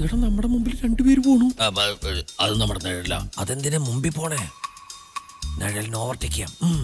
എടാ നമ്മുടെ മുമ്പിൽ രണ്ടുപേര് പോണു അത് നമ്മുടെ നിഴല അതെന്തിനാ മുമ്പിൽ പോണേ നിഴലിന് ഓവർടേക്ക് ചെയ്യാം ഉം.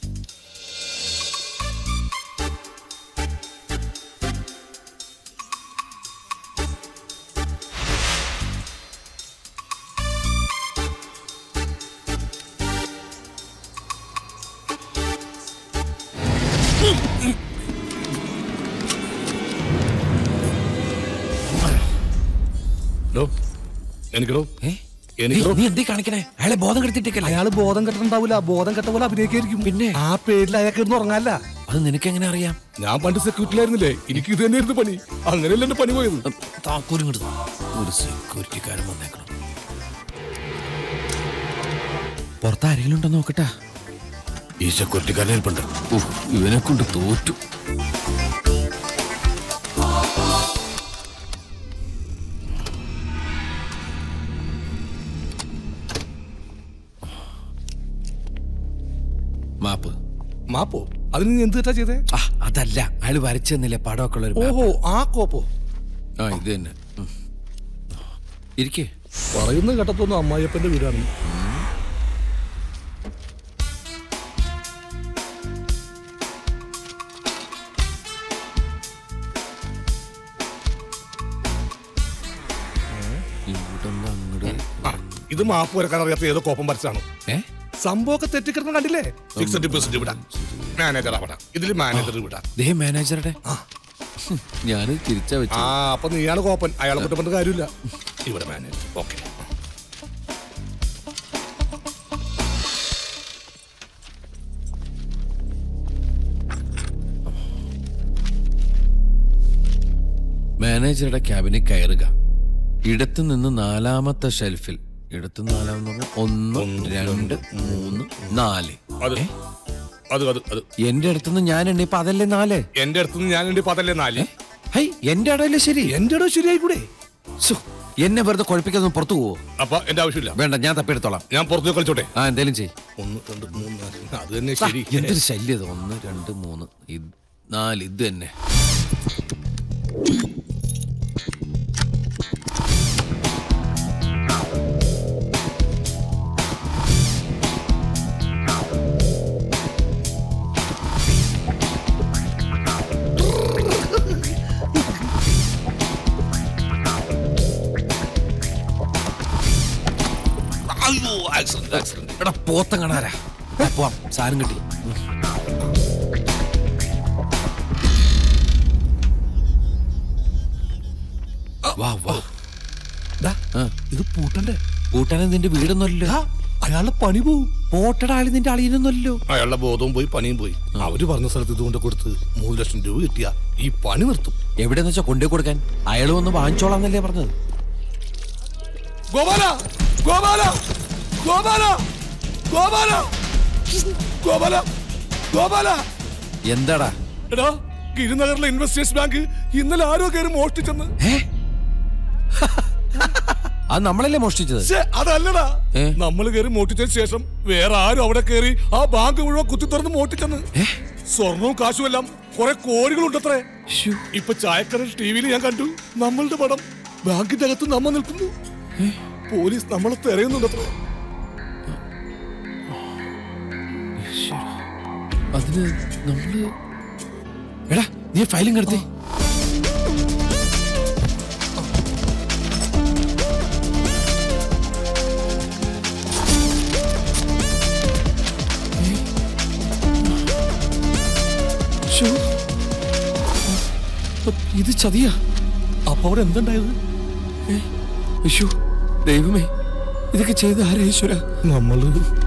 ഡോ, എനിക്കടോ ഏ? എനിക്കടോ നീ എന്തേ കാണിക്കണേ അയാളെ ബോധം കെടുത്തിട്ടേക്കല്ലേ അയാള് ബോധം കെട്ടിട്ടുണ്ടാവില്ല ബോധം കെട്ട പോലെ അഭിനയിക്കായിരിക്കും പിന്നെ ആ പേരിൽ അയാൾക്ക് ഇരുന്ന് ഉറങ്ങാല്ല അത് നിനക്ക് എങ്ങനെ അറിയാം ഞാൻ പണ്ട് സെക്യൂരിറ്റിയിലായിരുന്നില്ലേ എനിക്ക് ഇത് തന്നെയായിരുന്നു പണി അങ്ങനെയല്ല എന്റെ പണി പോയത് താക്കൂരും കിട്ടുന്നു ഒരു സെക്യൂരിറ്റിക്കാരൻ വന്നേക്കണം പുറത്ത് ആരെങ്കിലും ഉണ്ടോ നോക്കട്ടെ ഈ സെക്യൂരിറ്റിക്കാരൻ ഇരിപ്പുണ്ട് ഉഫ്, ഇവനെ കൊണ്ട് തോറ്റു മാപ്പ് മാപ്പോ അതിന് നീ എന്ത് തെറ്റാ ചെയ്തേ ആ അതല്ല അയാൾ വരച്ചു തന്നില്ലേ പടമൊക്കെ ഉള്ള ഒരു map. ഓഹോ ആ കോപ്പോ ആ ഇത് തന്നെ ഉം. ഇരിക്കേ പറയുന്നത് കേട്ടത്തൊന്നും അമ്മായിയപ്പന്റെ വീടാണ് ഇവിടെ നിന്ന് അങ്ങോട്ട് ആ, ഇത് മാപ്പ് വരക്കാൻ അറിയാത്ത ഏതോ കോപ്പം വരച്ചാണ് ഏ സംഭവമൊക്കെ തെറ്റിക്കിടന്ന് കണ്ടില്ലേ ഫിക്സഡ് ഡിപ്പോസിറ്റ് വിടാം മാനേജർ അവിടെ ഇതിൽ മാനേജർ വിടാം ദേ മാനേജറുടെ ഞാൻ തിരിച്ചാ വെച്ചു ആ അപ്പൊ നീയാണ് കോപ്പൻ അയാളെ കുറ്റപ്പെട്ട് കാര്യമില്ല ഇവിടെ മാനേജർ ഓക്കെ മാനേജറുടെ ക്യാബിനിൽ കയറുക ഇടത്തു നിന്ന് നാലാമത്തെ ഷെൽഫിൽ ഇടത്ത് നാലാമെന്ന് പറഞ്ഞാൽ ഒന്ന് രണ്ട് മൂന്ന് നാല് അത് അത് അത് അത് എന്റെ അടുത്തുനിന്ന് ഞാൻ എണ്ണിയപ്പോ അതല്ലേ നാല് എന്റെ അടുത്ത് ഞാൻ എന്റെ പതല്ലേ നാല് ഹൈ എന്റെ അടവല്ലേ ശരി എന്റെ ഇടം ശരിയായി കൂടെ ശ്ശോ, എന്നെ വെറുതെ കുഴപ്പിക്കാതെ പുറത്തു പോവോ അപ്പൊ എന്റെ ആവശ്യമില്ല വേണ്ട ഞാൻ തപ്പിയെടുത്തോളാം ഞാൻ പുറത്ത് കളിച്ചോട്ടെ ആ എന്തേലും ചെയ് ഒന്ന് രണ്ട് മൂന്ന് നാല് അത് തന്നെ ശരി എന്തൊരു ശല്യം ഇത്. ഒന്ന് രണ്ട് മൂന്ന് ഇത് നാല് ഇത് തന്നെ അയ്യോ ആക്സിഡന്റ് ആക്സിഡന്റ് എടാ പോത്തം കാണാരാ ആ, പോവാം സാരം കിട്ടി ഉം. വാ വാ ദാ, ആ, ഇത് പൂട്ടണ്ടേ കൂട്ടാനെ നിന്റെ വീടൊന്നുമല്ലോ ദാ, അയാളുടെ പണി പോവും പോട്ടട ആള് നിന്റെ അളിയനൊന്നുമല്ലോ അയാളുടെ ബോധവും പോയി പണിയും പോയി അവര് പറഞ്ഞ സ്ഥലത്ത് ഇതുകൊണ്ട് കൊടുത്ത് മൂന്ന് ലക്ഷം രൂപ കിട്ടിയ ഈ പണി നിർത്തും എവിടെന്ന് വെച്ചാ കൊണ്ടേ കൊടുക്കാൻ അയാൾ വന്ന് വാങ്ങിച്ചോളാന്നല്ലേ പറഞ്ഞത് ഗോപാല ഗോപാല ഗോപാല ഗോപാല ഗോപാല ഗോപാല എന്താടാ എടാ ഗിരിനഗറിലെ ഇൻവെസ്റ്റേഴ്സ് ബാങ്ക് ഇന്നലെ ആരോ കയറി മോഷ്ടിച്ചെന്ന് ഏ അത് നമ്മളല്ലേ മോഷ്ടിച്ചത് ശ്ശേ, അതല്ലടാ ഏ? നമ്മൾ കയറി മോഷ്ടിച്ചതിന് ശേഷം വേറെ ആരും അവിടെ കയറി ആ ബാങ്ക് മുഴുവൻ കുത്തി തുറന്ന് മോഷ്ടിച്ചെന്ന് ഏ? സ്വർണവും കാശും എല്ലാം കുറെ കോടികളുണ്ടത്രേ ശ്ശോ. ഇപ്പൊ ചായക്കടൽ ടിവിയിൽ ഞാൻ കണ്ടു നമ്മളുടെ പടം ബാങ്കിന്റെ അകത്ത് നമ്മ നിൽക്കുന്നു പോലീസ് നമ്മളെ തെരയുന്നുണ്ടത്രേ അതിന് നമ്മള് എടാ നീ ഫയലും കിടത്തി ഇത് ചതിയാ അപ്പൊ അവിടെ എന്തുണ്ടായത് അയ്യോ ദൈവമേ ഇതൊക്കെ ചെയ്ത് ആരാ ഈശ്വര നമ്മള്